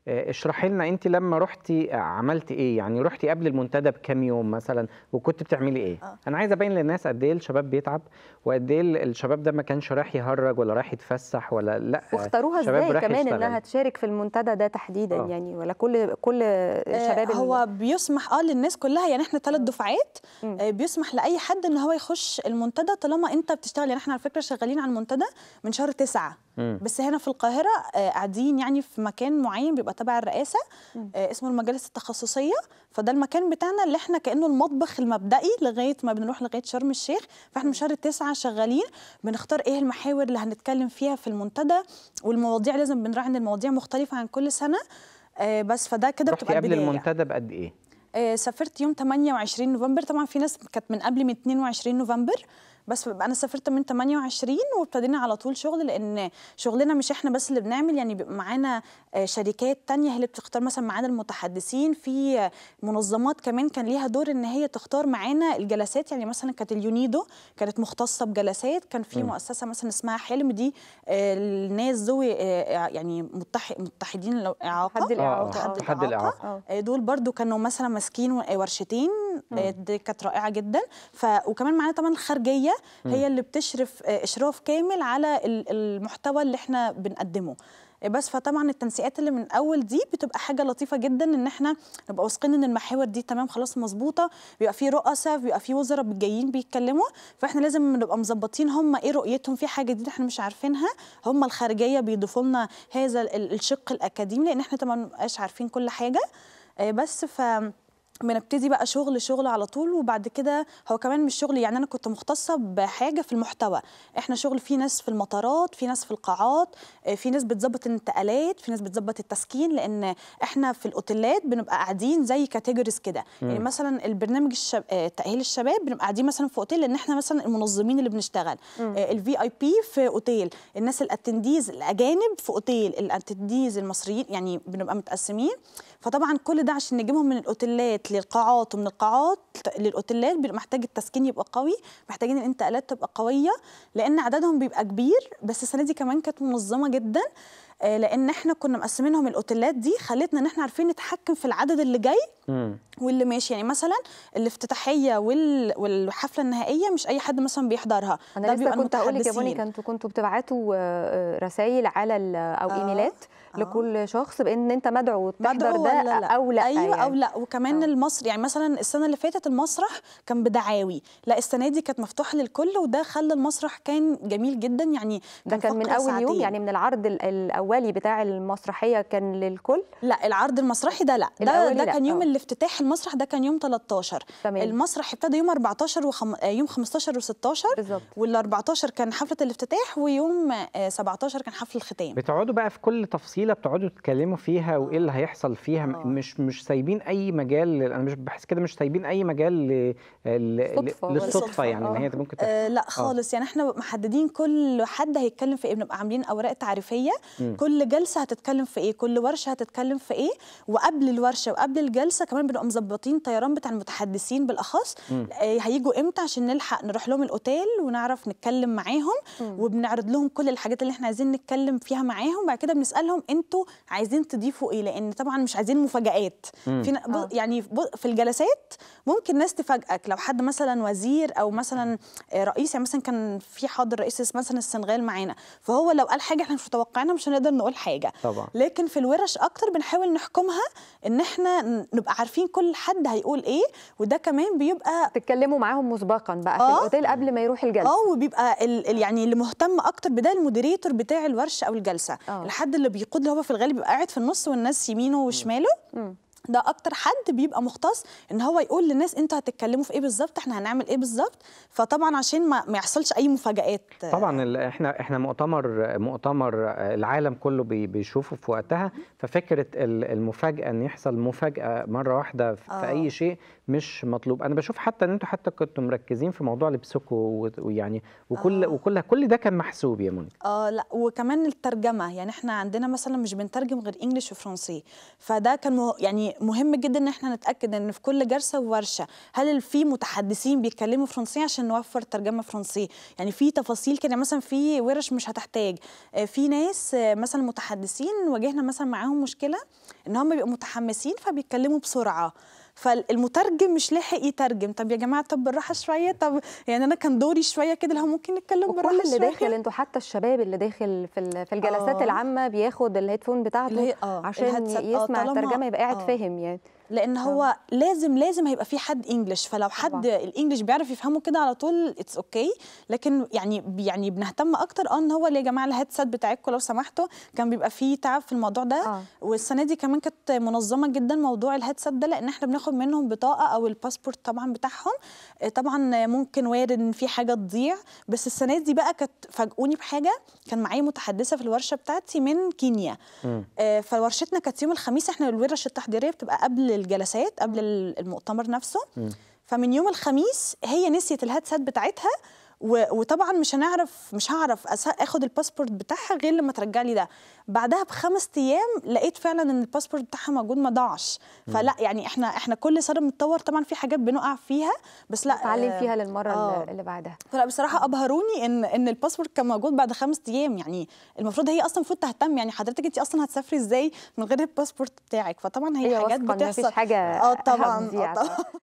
آه، اشرحي لنا انت لما رحتي عملتي ايه يعني رحتي قبل المنتدى بكام يوم مثلا وكنت بتعملي ايه آه. انا عايزه ابين للناس قد ايه الشباب بيتعب وقد ايه الشباب ده ما كانش رايح يهرج ولا رايح يتفسح ولا لا واختاروها شباب ازاي رايح كمان يشتغل. انها تشارك في المنتدى ده تحديدا آه. يعني ولا كل كل آه، شباب ال- هو بيسمح اه للناس كلها يعني احنا ثلاث دفعات مم. آه، بيسمح لاي حد ان هو يخش المنتدى طالما انت بتشتغل يعني احنا على فكره شغالين على المنتدى من شهر تسعة مم. بس هنا في القاهره آه، قاعدين يعني في مكان معين بيبقى تبع الرئاسه مم. آه، اسمه المجالس التخصصيه فده المكان بتاعنا اللي احنا كانه المطبخ المبدئي لغايه ما بنروح لغايه شرم الشيخ فاحنا من شهر تسعة شغالين بنختار ايه المحاور اللي هنتكلم فيها في المنتدى والمواضيع لازم بنراعي ان المواضيع مختلفه عن كل سنه آه، بس فده كده رحتي بتبقى قبل البدايه المنتدى بقد ايه آه، سافرت يوم 28 نوفمبر طبعا في ناس كانت من قبل من 22 نوفمبر بس ببقى انا سافرت من 28 وابتدينا على طول شغل لان شغلنا مش احنا بس اللي بنعمل يعني بيبقى معانا آه، شركات تانية هي اللي بتختار مثلا معانا المتحدثين في آه، منظمات كمان كان ليها دور ان هي تختار معانا الجلسات يعني مثلا كانت اليونيدو كانت مختصه بجلسات كان في مم. مؤسسه مثلا اسمها حلم دي آه، الناس ذوي آه، يعني متح- متحدين الاعاقه تحدي آه، الإعاقة آه، آه. تحدي الإعاقة آه. آه، دول برضو كانوا مثلا ماسكين ورشتين آه، دي كانت رائعه جدا ف وكمان معانا طبعا الخارجيه هي اللي بتشرف آه، اشراف كامل على ال- المحتوى اللي احنا بنقدمه آه، بس فطبعا التنسيقات اللي من اول دي بتبقى حاجه لطيفه جدا ان احنا نبقى واثقين ان المحاور دي تمام خلاص مظبوطه بيبقى في رؤساء بيبقى في وزراء جايين بيتكلموا فاحنا لازم نبقى مظبطين هم ايه رؤيتهم في حاجه جديده احنا مش عارفينها هم الخارجيه بيضيفوا لنا هذا ال- الشق الاكاديمي لان احنا طبعا مبقاش عارفين كل حاجه آه، بس ف بنبتدي بقى شغل شغل على طول وبعد كده هو كمان مش شغل يعني انا كنت مختصه بحاجه في المحتوى احنا شغل في ناس في المطارات في ناس في القاعات آه، في ناس بتظبط الانتقالات في ناس بتظبط التسكين لان احنا في الاوتيلات بنبقى قاعدين زي كاتيجوريز كده يعني مثلا البرنامج الشب... آه، تاهيل الشباب بنبقى قاعدين مثلا في اوتيل لان احنا مثلا المنظمين اللي بنشتغل الفي اي بي في اوتيل الناس الاتنديز الاجانب في اوتيل الاتنديز المصريين يعني بنبقى متقسمين فطبعا كل ده عشان نجيبهم من الاوتيلات للقاعات ومن القاعات للاوتيلات بيبقى محتاج التسكين يبقى قوي محتاجين الانتقالات تبقى قويه لان عددهم بيبقى كبير بس السنه دي كمان كانت منظمه جدا آه، لان احنا كنا مقسمينهم الاوتيلات دي خلتنا ان احنا عارفين نتحكم في العدد اللي جاي مم. واللي ماشي يعني مثلا الافتتاحيه وال... والحفله النهائيه مش اي حد مثلا بيحضرها انا ده لسه بيبقى كنت هقول لك يا المتحدثين. بوني كنتوا كنتوا بتبعتوا رسائل على ال- او آه، ايميلات آه. لكل شخص بان انت مدعو تحضر مدعو ده ولا لا؟ او لا ايوه يعني. او لا وكمان آه. المسرح يعني مثلا السنه اللي فاتت المسرح كان بدعاوي لا السنه دي كانت مفتوحه للكل وده خلى المسرح كان جميل جدا يعني ده كان من فقرة اول يوم ساعتين. يعني من العرض ال- الاولي بتاع المسرحيه كان للكل لا العرض المسرحي ده لا ده الأولي ده لا، كان يوم آه. الافتتاح المسرح ده كان يوم 13 تمام. المسرح ابتدى يوم 14 وخم... آه، يوم 15 و16 بالظبط وال 14 كان حفله الافتتاح ويوم آه، 17 كان حفل الختام بتقعدوا بقى في كل تفصيله بتقعدوا تتكلموا فيها وايه اللي هيحصل فيها م- آه. مش مش سايبين اي مجال لل- انا مش بحس كده مش سايبين اي مجال ل... ل... صدفة ولا- للصدفه صدفة، يعني ان آه. هي ممكن تحصل آه لا خالص يعني احنا محددين كل حد هيتكلم في ايه بنبقى عاملين اوراق تعريفيه مم. كل جلسه هتتكلم في ايه كل ورشه هتتكلم في ايه وقبل الورشه وقبل الجلسه كمان بنبقى مظبطين طيران بتاع المتحدثين بالاخص مم. آه هيجوا امتى عشان نلحق نروح لهم الاوتيل ونعرف نتكلم معاهم مم. وبنعرض لهم كل الحاجات اللي احنا عايزين نتكلم فيها معاهم بعد كده بنسالهم انتوا عايزين تضيفوا ايه لان طبعا مش عايزين مفاجآت مم. في ن- آه. ب- يعني ب- في الجلسات ممكن ناس تفاجئك لو حد مثلا وزير او مثلا آه، رئيس يعني مثلا كان في حاضر رئيس مثلا السنغال معانا فهو لو قال حاجه احنا مش متوقعينها مش هنقدر نقول حاجه طبعا لكن في الورش اكتر بنحاول نحكمها ان احنا ن- نبقى عارفين كل حد هيقول ايه وده كمان بيبقى تتكلموا معاهم مسبقا بقى في آه. الاوتيل قبل ما يروح الجلسه اه وبيبقى ال ال يعني اللي مهتم اكتر بده المودريتور بتاع الورشه او الجلسه آه. الحد اللي بيقود اللي هو في الغالب بيبقى قاعد في النص والناس يمينه وشماله مم. ده اكتر حد بيبقى مختص ان هو يقول للناس انتوا هتتكلموا في ايه بالظبط احنا هنعمل ايه بالظبط فطبعا عشان ما, ما يحصلش اي مفاجآت طبعا ال- احنا احنا مؤتمر مؤتمر العالم كله بي- بيشوفه في وقتها ففكره ال- المفاجاه ان يحصل مفاجاه مره واحده في آه. اي شيء مش مطلوب انا بشوف حتى ان انتوا حتى كنتوا مركزين في موضوع لبسكم و- ويعني وكل آه. وكل كل ده كان محسوب يا منى اه لا وكمان الترجمه يعني احنا عندنا مثلا مش بنترجم غير انجليش وفرنسي فده كان مه- يعني يعني مهم جدا ان احنا نتاكد ان في كل جلسه وورشه هل في متحدثين بيتكلموا فرنسيه عشان نوفر ترجمه فرنسيه يعني في تفاصيل كده مثلا في ورش مش هتحتاج آه، في ناس آه، مثلا متحدثين واجهنا مثلا معاهم مشكله ان هم بيبقوا متحمسين فبيتكلموا بسرعه فالمترجم مش لاحق يترجم طب يا جماعه طب بالراحه شويه طب يعني انا كان دوري شويه كده اللي هو ممكن نتكلم بالراحه وكل اللي شويه داخل انتوا حتى الشباب اللي داخل في ال- في الجلسات آه. العامه بياخد الهيدفون اللي بتاعته هي- آه، عشان الهيدسет، آه، يسمع طالما- الترجمه يبقى قاعد آه. فاهم يعني لان هو لازم لازم هيبقى في حد انجلش فلو حد طبعاً. الانجليش بيعرف يفهمه كده على طول اتس اوكي okay. لكن يعني يعني بنهتم اكتر اه ان هو يا جماعه الهيدسет بتاعتكم لو سمحتوا كان بيبقى فيه تعب في الموضوع ده آه. والسنه دي كمان كانت منظمه جدا موضوع الهيدسет ده لان احنا بناخد منهم بطاقه او الباسبورت طبعا بتاعهم آه، طبعا ممكن وارد ان في حاجه تضيع بس السنه دي بقى كانت فاجئوني بحاجه كان معايا متحدثه في الورشه بتاعتي من كينيا آه، فورشتنا كانت يوم الخميس احنا الورش التحضيريه بتبقى قبل الجلسات قبل ال- المؤتمر نفسه فمن يوم الخميس هي نسيت الهاتسات بتاعتها و- وطبعا مش هنعرف مش هعرف أس- اخد الباسبورت بتاعها غير لما ترجع لي ده بعدها بخمس ايام لقيت فعلا ان الباسبورت بتاعها موجود ما ضاعش فلا يعني احنا احنا كل سنه بنتطور طبعا في حاجات بنقع فيها بس لا نتعلم آه، فيها للمره آه. اللي- اللي بعدها فلا بصراحه ابهروني ان ان الباسبورت كان موجود بعد خمس ايام يعني المفروض هي اصلا المفروض تهتم يعني حضرتك انت اصلا هتسافري ازاي من غير الباسبورت بتاعك فطبعا هي هي حاجات واثقه ان بتحصل مفيش حاجه اه طبعا هتضيع اه طبعا